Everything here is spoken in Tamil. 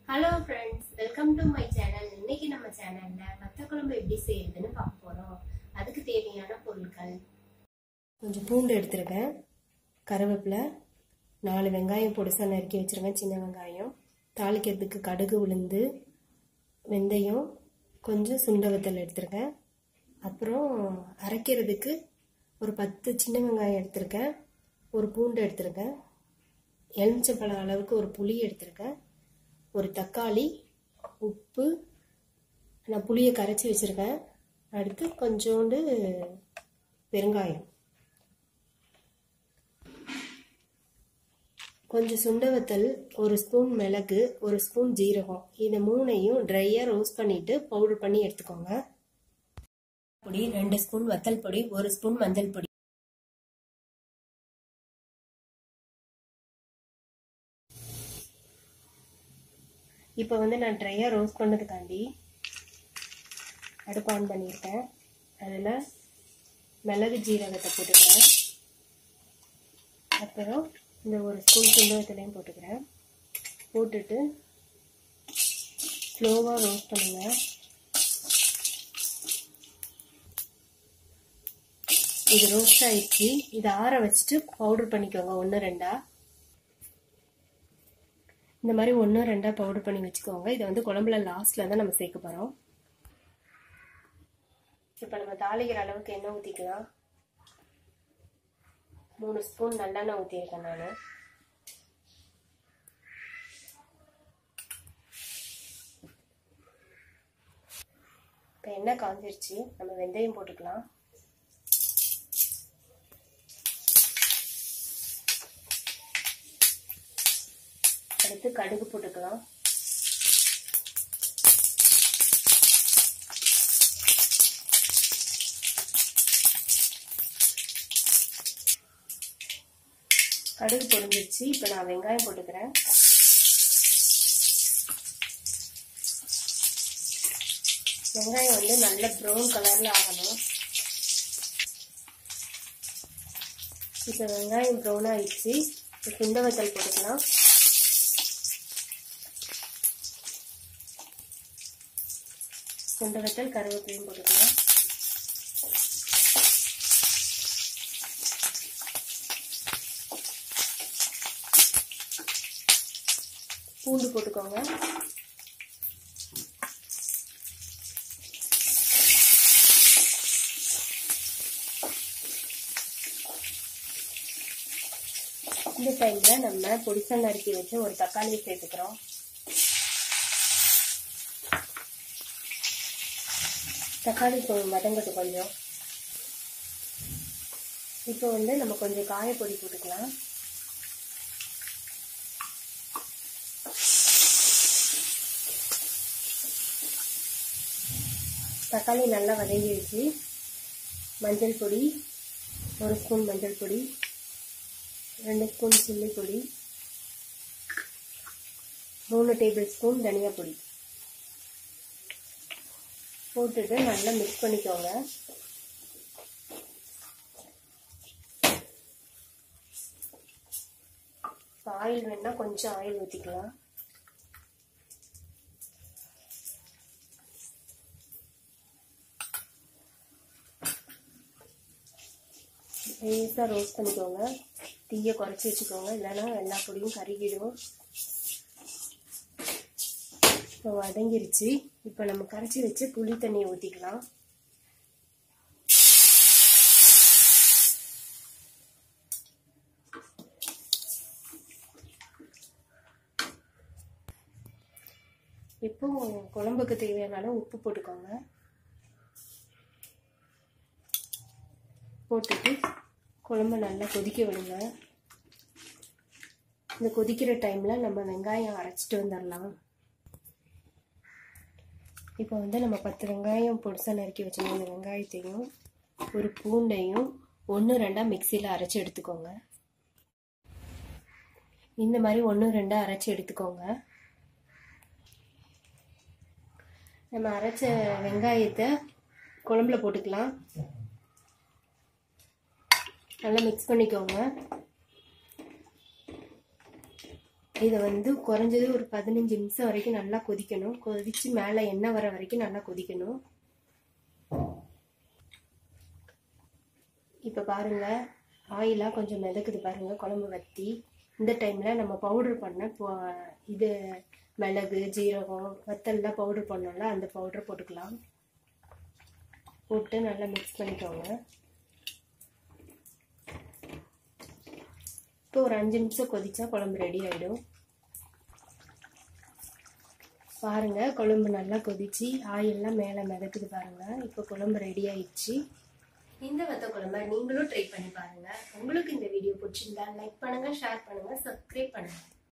hello friends welcome to my channel இன்னைக்கு நம்ம சேனல்ல வத்த குழம்பு எப்படி செய்யறதுன்னு பார்க்க போறோம் அதுக்கு தேவையான பொருட்கள் கொஞ்சம் பூண்டு எடுத்துருக்கேன் கருவேப்பிலை நாலு வெங்காயம் பொடிசாக நறுக்கி வச்சுருக்கேன் சின்ன வெங்காயம் தாளிக்கிறதுக்கு கடுகு உளுந்து வெந்தயம் கொஞ்சம் சுண்டவத்தல் எடுத்திருக்கேன் அப்புறம் அரைக்கிறதுக்கு ஒரு பத்து சின்ன வெங்காயம் எடுத்திருக்கேன் ஒரு பூண்டு எடுத்திருக்கேன் எலுமிச்சம்பழம் அளவுக்கு ஒரு புளி எடுத்திருக்கேன் ஒரு தக்காளி உப்பு நான் புளியை கரைச்சி வச்சுருக்கேன் அடுத்து கொஞ்சோண்டு பெருங்காயம் கொஞ்சம் சுண்டவத்தல் ஒரு ஸ்பூன் மிளகு ஒரு ஸ்பூன் ஜீரகம் இதை மூணையும் ட்ரையாக ரோஸ்ட் பண்ணிட்டு பவுடர் பண்ணி எடுத்துக்கோங்க பொடி ரெண்டு ஸ்பூன் வத்தல் பொடி ஒரு ஸ்பூன் மஞ்சள் பொடி இப்போ வந்து நான் ட்ரையாக ரோஸ்ட் பண்ணதுக்காண்டி அடுப்பு ஆன் பண்ணியிருக்கேன் அதில் மிளகு ஜீரகத்தை போட்டுக்கிறேன் அப்புறம் இந்த ஒரு ஸ்பூன் சுண்டகத்துலேயும் போட்டுக்கிறேன் போட்டுட்டு ஸ்லோவாக ரோஸ்ட் பண்ணுங்கள் இது ரோஸ்ட் ஆயிடுச்சு இதை ஆற வச்சுட்டு பவுடர் பண்ணிக்கோங்க ஒன்று ரெண்டா இந்த மாதிரி ஒன்று ரெண்டாக பவுடர் பண்ணி வச்சுக்கோங்க இதை வந்து குழம்புல லாஸ்ட்டில் தான் நம்ம சேர்க்க போகிறோம் இப்போ நம்ம தாளிக்கிற அளவுக்கு எண்ணெய் ஊற்றிக்கலாம் மூணு ஸ்பூன் நல்லெண்ணெய் ஊற்றிருக்கேன் நான் இப்போ எண்ணெய் காஞ்சிருச்சு நம்ம வெந்தயம் போட்டுக்கலாம் அடுத்து கடுகு போட்டுக்கலாம் கடுகு பொரிஞ்சிருச்சு இப்போ நான் வெங்காயம் போட்டுக்கிறேன் வெங்காயம் வந்து நல்ல ப்ரௌன் கலரில் ஆகணும் இப்போ வெங்காயம் ப்ரௌன் ஆயிடுச்சு இப்போ சுண்ட வத்தல் போட்டுக்கலாம் சுண்ட வத்தல் கருவேப்பிலையும் போட்டுக்கலாம் பூண்டு போட்டுக்கோங்க இந்த டைம்ல நம்ம பொடிசா நறுக்கி வச்சு ஒரு தக்காளியை சேர்த்துக்கிறோம் தக்காளி வதங்கட்டு கொஞ்சம் இப்போ வந்து நம்ம கொஞ்சம் காயப்பொடி போட்டுக்கலாம் தக்காளி நல்லா வதங்கிடுச்சு மஞ்சள் பொடி ஒரு ஸ்பூன் மஞ்சள் பொடி ரெண்டு ஸ்பூன் சில்லி பொடி மூணு டேபிள் ஸ்பூன் தனியா பொடி போட்டுட்டு நல்லா மிக்ஸ் பண்ணிக்கோங்க ஆயில் வேணா கொஞ்சம் ஆயில் ஊற்றிக்கலாம் லேசாக ரோஸ்ட் பண்ணிக்கோங்க தீயை குறைச்சி வச்சுக்கோங்க இல்லைன்னா எல்லா பொடியும் கருகிடும் இப்போ வதங்கிருச்சு இப்போ நம்ம கரைச்சி வச்சு புளி தண்ணியை ஊற்றிக்கலாம் இப்போ குழம்புக்கு தேவையான அளவு உப்பு போட்டுக்கோங்க போட்டுட்டு குழம்பு நல்லா கொதிக்க விடுங்க இந்த கொதிக்கிற டைமில் நம்ம வெங்காயம் அரைச்சிட்டு வந்துடலாம் இப்போ வந்து நம்ம பத்து வெங்காயம் பொடிசா நறுக்கி வச்சுருந்த இந்த வெங்காயத்தையும் ஒரு பூண்டையும் ஒன்று ரெண்டாக மிக்சியில் அரைச்சி எடுத்துக்கோங்க இந்த மாதிரி ஒன்று ரெண்டாக அரைச்சி எடுத்துக்கோங்க நம்ம அரைச்ச வெங்காயத்தை குழம்புல போட்டுக்கலாம் நல்லா மிக்ஸ் பண்ணிக்கோங்க இதை வந்து குறைஞ்சது ஒரு பதினஞ்சு நிமிஷம் வரைக்கும் நல்லா கொதிக்கணும் கொதிச்சு மேலே எண்ணெய் வர வரைக்கும் நல்லா கொதிக்கணும் இப்போ பாருங்க ஆயிலாக கொஞ்சம் மிதக்குது பாருங்க குழம்பு வத்தி இந்த டைமில் நம்ம பவுடர் பண்ண இப்போ இது மிளகு ஜீரகம் வத்தல்லாம் பவுடர் பண்ணோம்ல அந்த பவுடர் போட்டுக்கலாம் போட்டு நல்லா மிக்ஸ் பண்ணிக்கோங்க இப்போ ஒரு அஞ்சு நிமிஷம் கொதிச்சா குழம்பு ரெடி ஆகிடும் பாருங்க குழம்பு நல்லா கொதிச்சு ஆயிலெல்லாம் மேலே மிதக்குது பாருங்க இப்போ குழம்பு ரெடி ஆயிடுச்சு இந்த வத்த குழம்ப நீங்களும் ட்ரை பண்ணி பாருங்க உங்களுக்கு இந்த வீடியோ பிடிச்சிருந்தா லைக் பண்ணுங்க ஷேர் பண்ணுங்க சப்ஸ்கிரைப் பண்ணுங்க